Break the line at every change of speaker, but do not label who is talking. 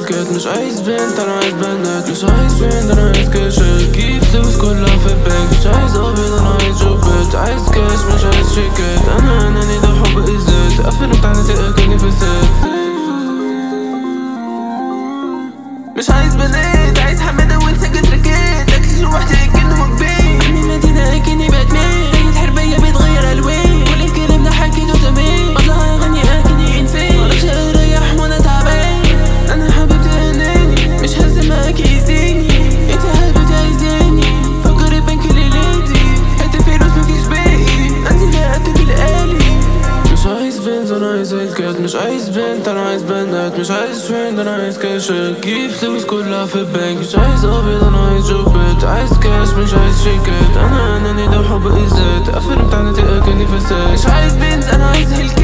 الكات مش عايز بنت انا عايز بنات مش عايز بنت انا عايز كاشات جيب فلوس كلها في البنك مش عايز ابيض انا عايز جوبات عايز كاش مش عايز شيكات انا اناني ده حب الذات قفل بتاعتي اكني فساد مش عايز بنات عايز حمادة وانسجد ركات تاكسي لوحدي كأنه وجبات عندي مدينة كأني باتمان سيد حربية بيتغير ألوان كل الكلام ده حكيته زمان اطلع اغني اكني انسان معرفش اريح وانا تعبان انا حبيبتي اناني مش هزم معاك يزيني انت حبيبتي عايزاني فكر البنك ليلتي هات فلوس مفيش باقي انزل اقتل بالآلي مش عايز بنت انا عايز الكات مش عايز بنت انا عايز بنات مش عايز فريند انا عايز كاشات جيب فلوس كلها في البنك مش عايز ابيض انا عايز جوبات عايز كاش مش عايز شيكات انا اناني ده حب الذات قفل بتاعتي اكني فساد مش عايز بنت انا عايز هيل